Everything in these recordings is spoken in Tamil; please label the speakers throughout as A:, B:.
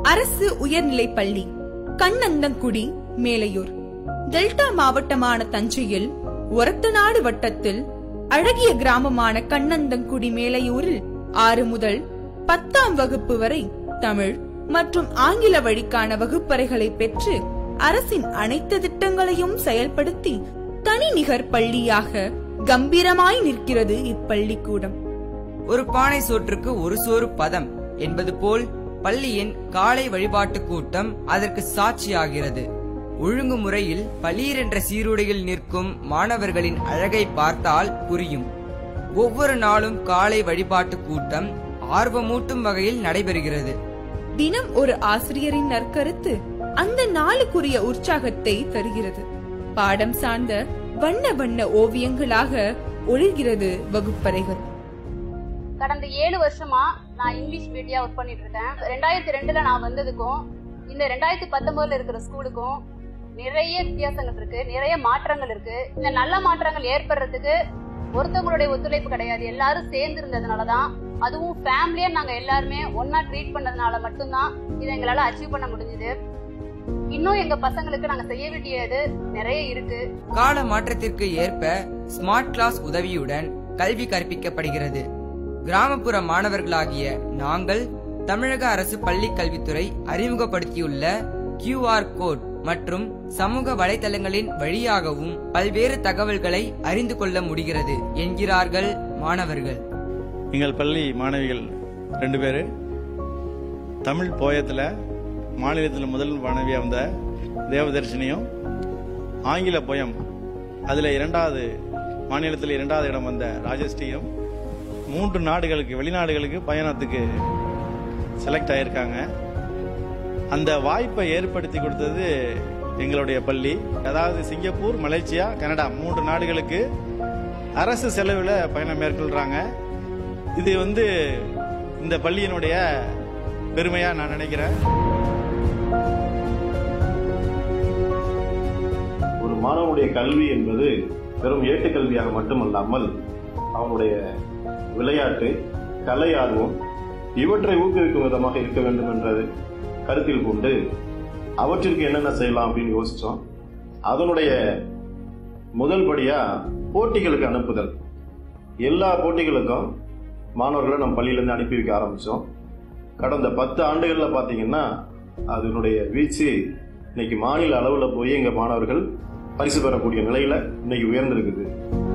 A: அரசு உயர்நிலைப் பள்ளி கண்ணந்தங்குடி மேலையூர் டெல்டா மாவட்டமான தஞ்சையில் ஒரத்தநாடு வட்டத்தில் அழகிய கிராமமான கண்ணந்தங்குடி மேலையூரில் ஆறு முதல் பத்தாம் வகுப்பு வரை தமிழ் மற்றும் ஆங்கில வழிக்கான வகுப்பறைகளை பெற்று அரசின் அனைத்து திட்டங்களையும் செயல்படுத்தி தனிநிகர் பள்ளியாக கம்பீரமாய் நிற்கிறது இப்பள்ளிக்கூடம்
B: ஒரு பானை சோற்றுக்கு ஒரு சோறு பதம் என்பது போல் பள்ளியின் காலை வழிபாட்டு கூட்டம் அதற்கு சாட்சியாகிறது ஒழுங்கு முறையில் பளீர் என்ற சீருடையில் நிற்கும் மாணவர்களின் அழகை பார்த்தால் புரியும் ஒவ்வொரு நாளும் காலை வழிபாட்டு கூட்டம் ஆர்வமூட்டும் வகையில் நடைபெறுகிறது
A: தினம் ஒரு ஆசிரியரின் நற்கருத்து அந்த நாளுக்குரிய உற்சாகத்தை தருகிறது பாடம் சார்ந்த வண்ண வண்ண ஓவியங்களாக ஒளிர்கிறது வகுப்பறைகள்
C: கடந்த ஏழு வருஷமா நான் இங்கிலீஷ் மீடியா ஒர்க் பண்ணிட்டு இருக்கேன் ரெண்டாயிரத்தி ரெண்டுல நான் வந்ததுக்கும் இந்த ரெண்டாயிரத்தி பத்தொன்பதுல இருக்கிற ஸ்கூலுக்கும் நிறைய வித்தியாசங்கள் இருக்கு நிறைய மாற்றங்கள் இருக்கு இந்த நல்ல மாற்றங்கள் ஏற்படுறதுக்கு ஒருத்தவங்களுடைய ஒத்துழைப்பு கிடையாது எல்லாரும் சேர்ந்து இருந்ததுனாலதான் அதுவும் ஃபேமிலியா நாங்க எல்லாருமே ஒன்னா ட்ரீட் பண்ணதுனால மட்டும்தான் இதை எங்களால அச்சீவ் பண்ண முடிஞ்சது இன்னும் எங்க பசங்களுக்கு நாங்க செய்ய வேண்டியது நிறைய இருக்கு
B: கால மாற்றத்திற்கு ஏற்ப ஸ்மார்ட் கிளாஸ் உதவியுடன் கல்வி கற்பிக்கப்படுகிறது கிராமப்புற மாணவர்களாகிய நாங்கள் தமிழக அரசு பள்ளி கல்வித்துறை அறிமுகப்படுத்தியுள்ள QR கோட் மற்றும் சமூக வலைதளங்களின் வழியாகவும் பல்வேறு தகவல்களை அறிந்து கொள்ள முடிகிறது என்கிறார்கள் மாணவர்கள்
D: எங்கள் பள்ளி மாணவிகள் ரெண்டு பேர் தமிழ் போயத்தில் மாநிலத்தில் முதல் மாணவியாக வந்த தேவதர்ஷினியும் ஆங்கில போயம் அதில் இரண்டாவது மாநிலத்தில் இரண்டாவது இடம் வந்த ராஜஸ்ரீயும் மூன்று நாடுகளுக்கு வெளிநாடுகளுக்கு பயணத்துக்கு செலக்ட் ஆயிருக்காங்க அந்த வாய்ப்பை ஏற்படுத்தி கொடுத்தது எங்களுடைய பள்ளி அதாவது சிங்கப்பூர் மலேசியா கனடா மூன்று நாடுகளுக்கு அரசு செலவில் பயணம் மேற்கொள்றாங்க இது வந்து இந்த பள்ளியினுடைய பெருமையா நான் நினைக்கிறேன்
E: ஒரு மாணவனுடைய கல்வி என்பது வெறும் ஏட்டுக்கல்வியாக மட்டுமல்லாமல் அவனுடைய விளையாட்டு கலை ஆர்வம் இவற்றை ஊக்குவிக்கும் விதமாக இருக்க வேண்டும் என்றது கருத்தில் கொண்டு அவற்றிற்கு என்னென்ன செய்யலாம் அப்படின்னு யோசிச்சோம் அதனுடைய முதல் படியா போட்டிகளுக்கு அனுப்புதல் எல்லா போட்டிகளுக்கும் மாணவர்களை நம்ம பள்ளியிலேருந்து அனுப்பி வைக்க ஆரம்பிச்சோம் கடந்த பத்து ஆண்டுகள்ல பாத்தீங்கன்னா அதனுடைய வீச்சு இன்னைக்கு மாநில அளவுல போய் எங்க மாணவர்கள் பரிசு பெறக்கூடிய நிலையில இன்னைக்கு உயர்ந்திருக்குது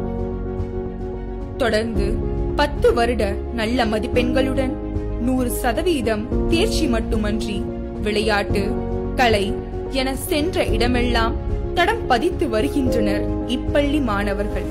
A: தொடர்ந்து பத்து வருட நல்ல மதிப்பெண்களுடன் நூறு சதவீதம் தேர்ச்சி மட்டுமன்றி விளையாட்டு கலை என சென்ற இடமெல்லாம் தடம் பதித்து வருகின்றனர் இப்பள்ளி மாணவர்கள்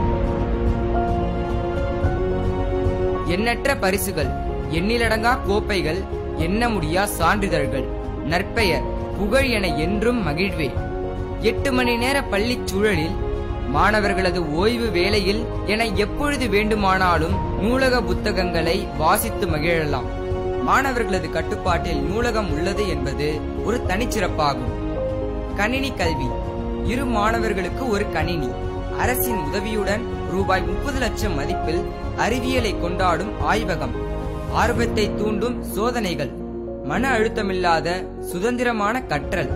B: எண்ணற்ற பரிசுகள் எண்ணிலடங்கா கோப்பைகள் எண்ண முடியா சான்றிதழ்கள் நற்பெயர் புகழ் என என்றும் மகிழ்வே எட்டு மணி நேர பள்ளிச் சூழலில் மாணவர்களது ஓய்வு வேளையில் என எப்பொழுது வேண்டுமானாலும் நூலக புத்தகங்களை வாசித்து மகிழலாம் மாணவர்களது கட்டுப்பாட்டில் நூலகம் உள்ளது என்பது ஒரு தனிச்சிறப்பாகும் கணினி கல்வி இரு மாணவர்களுக்கு ஒரு கணினி அரசின் உதவியுடன் ரூபாய் முப்பது லட்சம் மதிப்பில் அறிவியலை கொண்டாடும் ஆய்வகம் ஆர்வத்தை தூண்டும் சோதனைகள் மன அழுத்தமில்லாத சுதந்திரமான கற்றல்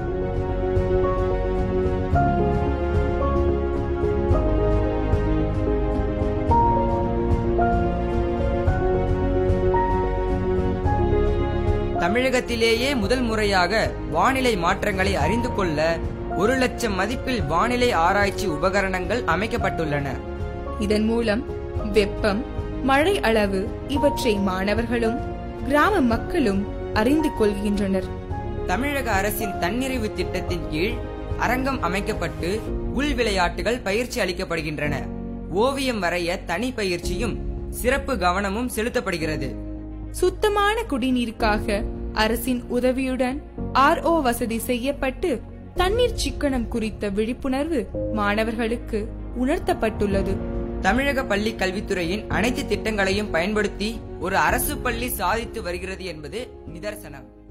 B: தமிழகத்திலேயே முதல் முறையாக வானிலை மாற்றங்களை அறிந்து கொள்ள ஒரு லட்சம் மதிப்பில் வானிலை ஆராய்ச்சி உபகரணங்கள் அமைக்கப்பட்டுள்ளன
A: இதன் மூலம் வெப்பம் மழை அளவு இவற்றை மாணவர்களும் கிராம மக்களும் அறிந்து கொள்கின்றனர்
B: தமிழக அரசின் தன்னிறைவு திட்டத்தின் கீழ் அரங்கம் அமைக்கப்பட்டு உள் விளையாட்டுகள் பயிற்சி அளிக்கப்படுகின்றன ஓவியம் வரைய தனி பயிற்சியும் சிறப்பு கவனமும் செலுத்தப்படுகிறது
A: சுத்தமான குடிநீருக்காக அரசின் உதவியுடன் ஆர்ஓ வசதி செய்யப்பட்டு தண்ணீர் சிக்கனம் குறித்த விழிப்புணர்வு மாணவர்களுக்கு உணர்த்தப்பட்டுள்ளது
B: தமிழக பள்ளி கல்வித்துறையின் அனைத்து திட்டங்களையும் பயன்படுத்தி ஒரு அரசு பள்ளி சாதித்து வருகிறது என்பது நிதர்சனம்